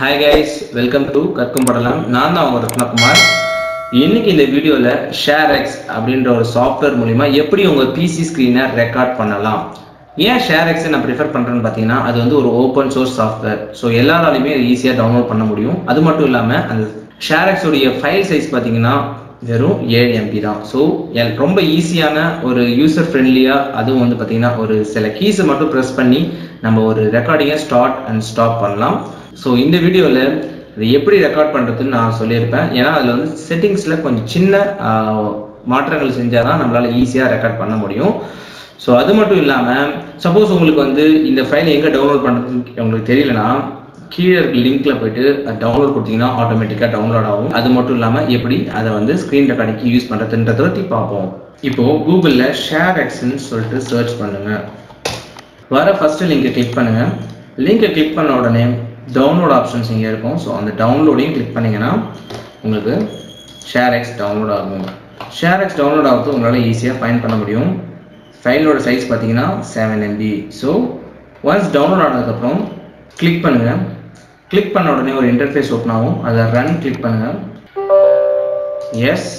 Hi guys welcome to கற்கும் படலாம் நான் தான் உங்க ரத்னகுமார் இன்னைக்கு இந்த வீடியோவில் ஷேர் எக்ஸ் அப்படின்ற ஒரு சாஃப்ட்வேர் மூலிமா எப்படி உங்கள் பிசி ஸ்க்ரீனை ரெக்கார்ட் பண்ணலாம் ஏன் ஷேர் எக்ஸை நான் ப்ரிஃபர் பண்ணுறேன்னு பார்த்தீங்கன்னா அது வந்து ஒரு ஓப்பன் சோர்ஸ் சாஃப்ட்வேர் ஸோ எல்லாராலையுமே அது ஈஸியாக டவுன்லோட் பண்ண முடியும் அது மட்டும் இல்லாமல் அந்த ஷேர் எக்ஸோடைய ஃபைல் சைஸ் பார்த்தீங்கன்னா வெறும் ஏழு எம்பி தான் ஸோ ரொம்ப ஈஸியான ஒரு யூசர் ஃப்ரெண்ட்லியாக அதுவும் வந்து பார்த்தீங்கன்னா ஒரு சில கீஸை மட்டும் ப்ரெஸ் பண்ணி நம்ம ஒரு ரெக்கார்டிங்கை ஸ்டார்ட் அண்ட் ஸ்டாப் பண்ணலாம் ஸோ இந்த வீடியோவில் இது எப்படி ரெக்கார்ட் பண்ணுறதுன்னு நான் சொல்லியிருப்பேன் ஏன்னா அதில் வந்து செட்டிங்ஸில் கொஞ்சம் சின்ன ஆஹ், மாற்றங்கள் செஞ்சால் தான் நம்மளால் ஈஸியாக ரெக்கார்ட் பண்ண முடியும் ஸோ அது மட்டும் இல்லாமல் சப்போஸ் உங்களுக்கு வந்து இந்த ஃபைல் எங்கே டவுன்லோட் பண்ணுறதுன்னு உங்களுக்கு தெரியலனா கீழே இருக்க லிங்க்ல போயிட்டு டவுன்லோட் கொடுத்தீங்கன்னா ஆட்டோமேட்டிக்காக டவுன்லோட் ஆகும் அது மட்டும் இல்லாமல் எப்படி அதை வந்து ஸ்க்ரீன் ரெக்கார்டிங்க்கு யூஸ் பண்ணுறதுன்றதை பற்றி பார்ப்போம் இப்போ கூகுளில் ஷேர் எக்ஸ்ன்னு சொல்லிட்டு சர்ச் பண்ணுங்க வர ஃபர்ஸ்ட் லிங்கை கிளிக் பண்ணுங்க லிங்கை கிளிக் பண்ண உடனே டவுன்லோட் ஆப்ஷன்ஸ் இங்கே இருக்கும் ஸோ அந்த டவுன்லோடையும் கிளிக் பண்ணீங்கன்னா உங்களுக்கு ஷேர் எக்ஸ் டவுன்லோட் ஆகும் ஷேர் எக்ஸ் டவுன்லோட் ஆகிறது உங்களால் ஈஸியாக ஃபைன் பண்ண முடியும் ஃபைலோட சைஸ் பார்த்தீங்கன்னா seven MB so once download ஆனதுக்கப்புறம் கிளிக் பண்ணுங்க கிளிக் பண்ண உடனே ஒரு இன்டர்ஃபேஸ் ஓப்பன் ஆகும் அதில் ரன் கிளிக் பண்ணுங்க yes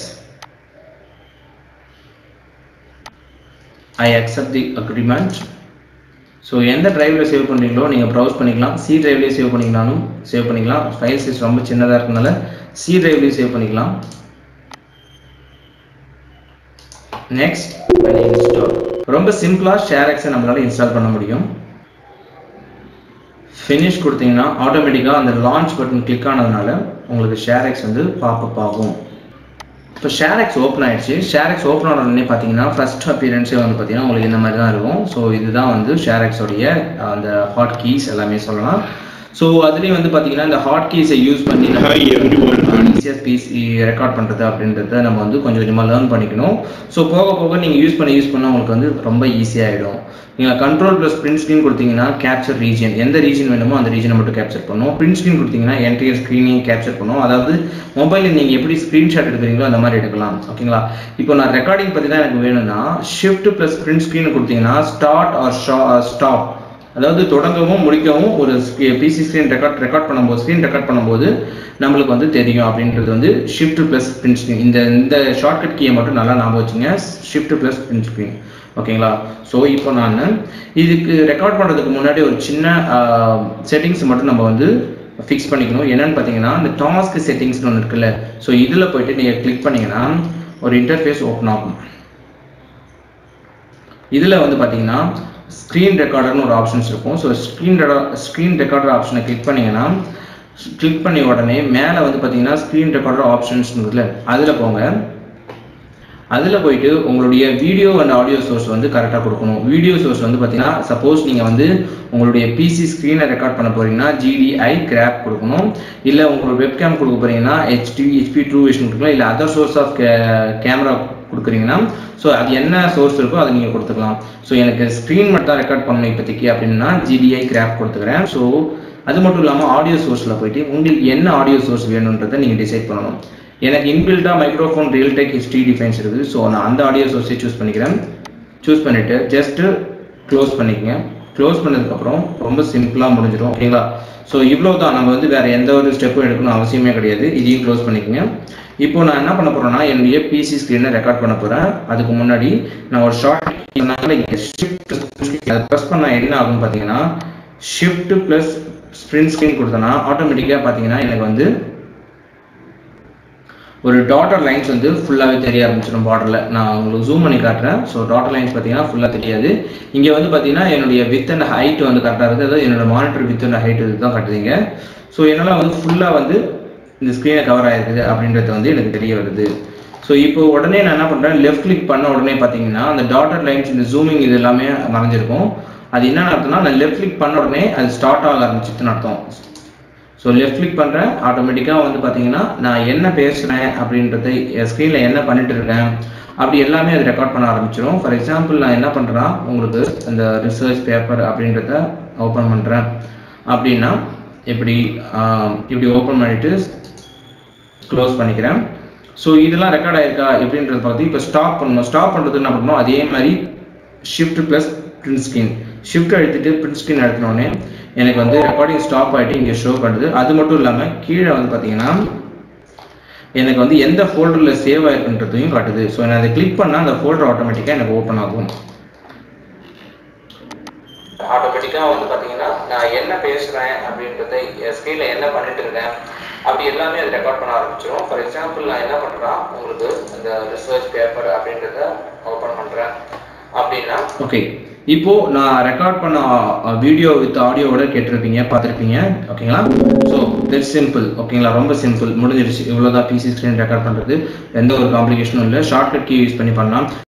I accept the agreement so எந்த டிரைவில் சேவ் பண்ணுறீங்களோ நீங்கள் ப்ரௌஸ் பண்ணிக்கலாம் சி டிரைவ்லேயே சேவ் பண்ணிக்கலாம்னு சேவ் பண்ணிக்கலாம் ஃபைல் சைஸ் ரொம்ப சின்னதாக இருக்கனால சி டிரைவ்லேயே சேவ் பண்ணிக்கலாம் நெக்ஸ்ட் இன்ஸ்டால் ரொம்ப சிம்பிளாக ஷேர் எக்ஸை நம்மளால இன்ஸ்டால் பண்ண முடியும் ஃபினிஷ் கொடுத்தீங்கன்னா ஆட்டோமேட்டிக்காக அந்த லான்ச் பட்டன் கிளிக் ஆனதுனால உங்களுக்கு ஷேர் எக்ஸ் வந்து பாப்பப் ஆகும் இப்போ ஷேர் எக்ஸ் ஓப்பன் ஆயிடுச்சு ஷேர் எக்ஸ் ஓப்பன் ஆன உடனே பார்த்தீங்கன்னா ஃபர்ஸ்ட் அப்பியரன்ஸே வந்து பார்த்தீங்கன்னா உங்களுக்கு இந்த மாதிரி தான் இருக்கும் ஸோ இதுதான் வந்து ஷேர் எக்ஸோடைய அந்த ஹாட் கீஸ் எல்லாமே சொல்லலாம் ஸோ அதுலேயும் வந்து பார்த்தீங்கன்னா இந்த ஹாட் கீஸை யூஸ் பண்ணி நம்ம Hi everyone. ஈஸியாக ஸ்பீச் ரெக்கார்ட் பண்ணுறது அப்படின்றத நம்ம வந்து கொஞ்சம் கொஞ்சமாக லேர்ன் பண்ணிக்கணும் ஸோ போக போக நீங்கள் யூஸ் பண்ண யூஸ் பண்ண உங்களுக்கு வந்து ரொம்ப ஈஸியாகிடும் நீங்கள் கண்ட்ரோல் ப்ளஸ் பிரிண்ட் ஸ்க்ரீன் கொடுத்தீங்கன்னா கேப்சர் ரீஜன் எந்த ரீஜன் வேணுமோ அந்த ரீஜனை மட்டும் கேப்சர் பண்ணும் பிரிண்ட் ஸ்க்ரீன் கொடுத்தீங்கன்னா என்டையர் ஸ்க்ரீனையும் கேப்சர் பண்ணும் அதாவது மொபைலில் நீங்கள் எப்படி ஸ்க்ரீன்ஷாட் எடுக்கிறீங்களோ அந்த மாதிரி எடுக்கலாம் ஓகேங்களா இப்போ நான் ரெக்கார்டிங் பற்றி தான் எனக்கு வேணும்னா ஷிஃப்ட் ப்ளஸ் பிரிண்ட் ஸ்க்ரீன் கொடுத்தீங்கன்னா ஸ்டார்ட் ஆர் ஸ்டாப் அதாவது தொடங்கவும் முடிக்கவும் ஒரு பிசி ஸ்க்ரீன் ரெக்கார்ட் ரெக்கார்ட் பண்ணும்போது ஸ்க்ரீன் ரெக்கார்ட் பண்ணும்போது நம்மளுக்கு வந்து தெரியும் அப்படின்றது வந்து ஷிஃப்ட் ப்ளஸ் பிரிண்ட் ஸ்க்ரீன் இந்த இந்த ஷார்ட்கட் கீயை மட்டும் நல்லா ஞாபகம் வச்சுங்க ஷிஃப்ட் ப்ளஸ் பிரிண்ட் ஸ்க்ரீன் ஓகேங்களா ஸோ இப்போ நான் இதுக்கு ரெக்கார்ட் பண்ணுறதுக்கு முன்னாடி ஒரு சின்ன செட்டிங்ஸ் மட்டும் நம்ம வந்து ஃபிக்ஸ் பண்ணிக்கணும் என்னன்னு பார்த்தீங்கன்னா இந்த டாஸ்க் செட்டிங்ஸ்னு ஒன்று இருக்குல்ல ஸோ இதில் போயிட்டு நீங்கள் கிளிக் பண்ணீங்கன்னா ஒரு இன்டர்ஃபேஸ் ஓப்பன் ஆகும் இதில் வந்து பார்த்தீங்கன்னா ஸ்க்ரீன் ரெக்கார்டர்னு ஒரு ஆப்ஷன்ஸ் இருக்கும் ஸோ ஸ்க்ரீன் ஸ்க்ரீன் ரெக்கார்டர் ஆப்ஷனை கிளிக் பண்ணீங்கன்னா கிளிக் பண்ணி உடனே மேலே வந்து பார்த்தீங்கன்னா ஸ்க்ரீன் ரெக்கார்டர் ஆப்ஷன்ஸ் இருக்குல்ல அதில் போங்க அதில் போயிட்டு உங்களுடைய வீடியோ அண்ட் ஆடியோ சோர்ஸ் வந்து கரெக்டாக கொடுக்கணும் வீடியோ சோர்ஸ் வந்து பார்த்தீங்கன்னா சப்போஸ் நீங்கள் வந்து உங்களுடைய பிசி ஸ்க்ரீனை ரெக்கார்ட் பண்ண போறீங்கன்னா ஜிடிஐ கிராப் கொடுக்கணும் இல்லை உங்களோட வெப்கேம் கொடுக்க போறீங்கன்னா ஹெச்டி ஹெச்பி ட்ரூ விஷன் கொடுக்கலாம் இல்லை அதர் சோர்ஸ் ஆஃப் கேமரா கொடுக்குறீங்கன்னா ஸோ அது என்ன சோர்ஸ் இருக்கோ அதை நீங்கள் கொடுத்துக்கலாம் ஸோ எனக்கு ஸ்க்ரீன் மட்டும் தான் ரெக்கார்ட் பண்ணணும் இப்போதைக்கு அப்படின்னா ஜிடிஐ கிராப் கொடுத்துக்கிறேன் ஸோ அது மட்டும் இல்லாமல் ஆடியோ சோர்ஸில் போயிட்டு உங்களுக்கு என்ன ஆடியோ சோர்ஸ் வேணுன்றதை நீங்கள் டிசைட் பண்ணணும் எனக்கு இன்பில்டா microphone Realtek history defines இருக்குது ஸோ நான் அந்த ஆடியோ சோர்ஸை சூஸ் பண்ணிக்கிறேன் சூஸ் பண்ணிவிட்டு ஜஸ்ட்டு க்ளோஸ் பண்ணிக்கங்க க்ளோஸ் பண்ணதுக்கப்புறம் ரொம்ப சிம்பிளாக முடிஞ்சிடும் ஓகேங்களா ஸோ இவ்வளோ தான் நம்ம வந்து வேறு எந்த ஒரு ஸ்டெப்பும் எடுக்கணும் அவசியமே கிடையாது இதையும் க்ளோஸ் பண்ணிக்கங்க இப்போ நான் என்ன பண்ண போறேன்னா என்னுடைய பிசி ஸ்க்ரீனை ரெக்கார்ட் பண்ண போகிறேன் அதுக்கு முன்னாடி நான் ஒரு ஷார்ட் ஷிஃப்ட் அதை ப்ரெஸ் பண்ணால் என்ன ஆகும்னு பார்த்தீங்கன்னா ஷிஃப்ட் ப்ளஸ் ஸ்ப்ரிண்ட் ஸ்க்ரீன் கொடுத்தேன்னா ஆட்டோமேட்டிக்காக பார்த்தீங்கன்னா எனக்கு வந்து ஒரு டாட்டர் லைன்ஸ் வந்து ஃபுல்லாகவே தெரிய ஆரம்பிச்சிடும் பார்டரில் நான் உங்களுக்கு ஜூம் பண்ணி காட்டுறேன் ஸோ டாட்டர் லைன்ஸ் பார்த்தீங்கன்னா ஃபுல்லாக தெரியாது இங்கே வந்து பார்த்தீங்கன்னா என்னுடைய வித் அண்ட் ஹைட் வந்து கரெக்டாக இருக்குது அதாவது என்னோட மானிட்டர் வித் அண்ட் ஹைட் இதுதான் காட்டுதுங்க ஸோ என்னால் வந்து ஃபுல்லாக வந்து இந்த ஸ்க்ரீனை கவர் ஆகிருக்குது அப்படின்றது வந்து எனக்கு தெரிய வருது ஸோ இப்போ உடனே நான் என்ன பண்ணுறேன் லெஃப்ட் கிளிக் பண்ண உடனே பார்த்தீங்கன்னா அந்த டாட்டர் லைன்ஸ் இந்த ஜூமிங் இது எல்லாமே மறைஞ்சிருக்கும் அது என்ன அர்த்தம்னா நான் லெஃப்ட் கிளிக் பண்ண உடனே அது ஸ்டார்ட் ஆக ஆரம்பிச்சிட்டுன்னு அர்த்தம் ஸோ லெஃப்ட் கிளிக் பண்ணுறேன் ஆட்டோமேட்டிக்காக வந்து பார்த்தீங்கன்னா நான் என்ன பேசுகிறேன் அப்படின்றத ஸ்க்ரீனில் என்ன பண்ணிட்டு இருக்கேன் அப்படி எல்லாமே அது ரெக்கார்ட் பண்ண ஆரம்பிச்சிடும் ஃபார் எக்ஸாம்பிள் நான் என்ன பண்ணுறேன்னா உங்களுக்கு அந்த ரிசர்ச் பேப்பர் அப்படின்றத ஓப்பன் பண்ணுறேன் அப்படின்னா இப்படி ஆஹ், இப்படி ஓப்பன் பண்ணிட்டு க்ளோஸ் பண்ணிக்கிறேன் ஸோ இதெல்லாம் ரெக்கார்ட் ஆயிருக்கா எப்படின்றத பார்த்து இப்போ ஸ்டாப் பண்ணணும் ஸ்டாப் பண்ணுறது என்ன பண்ணணும் அதே மாதிரி shift plus print screen shift அழுத்திட்டு பிரிண்ட் ஸ்க்ரீன் அழுத்தினோடனே எனக்கு வந்து ரெக்கார்டிங் ஸ்டாப் ஆகிட்டு இங்கே ஷோ பண்ணுது அது மட்டும் இல்லாமல் கீழே வந்து பார்த்தீங்கன்னா எனக்கு வந்து எந்த ஃபோல்டரில் சேவ் ஆயிருக்குன்றதையும் காட்டுது ஸோ நான் அதை கிளிக் பண்ணால் அந்த ஃபோல்டர் ஆட்டோமேட்டிக்காக எனக்கு ஓப்பன் ஆகும் ஆட்டோமேட்டிக்காக வந்து பார்த்தீங்கன்னா நான் என்ன பேசுகிறேன் அப்படின்றத ஸ்க்ரீனில் என்ன பண்ணிட்டு இருக்கேன் அப்படி எல்லாமே அது ரெக்கார்ட் பண்ண ஆரம்பிச்சிடும் ஃபார் எக்ஸாம்பிள் நான் என்ன பண்ணுறேன்னா உங்களுக்கு இந்த ரிசர்ச் பேப்பர் அப்படின்றத ஓப்பன் பண்ணுறேன் அப்படின்னா ஓகே இப்போ நான் ரெக்கார்ட் பண்ண வீடியோ வித் ஆடியோவோட கேட்டிருப்பீங்க பார்த்துருப்பீங்க ஓகேங்களா ஸோ தட்ஸ் சிம்பிள் ஓகேங்களா ரொம்ப சிம்பிள் முடிஞ்சிருச்சு இவ்வளோதான் பிசி ஸ்க்ரீன் ரெக்கார்ட் பண்ணுறது எந்த ஒரு காம்ப்ளிகேஷனும் இல்லை ஷார்ட்கட் கீ யூஸ் பண்ணி பண்ணலாம்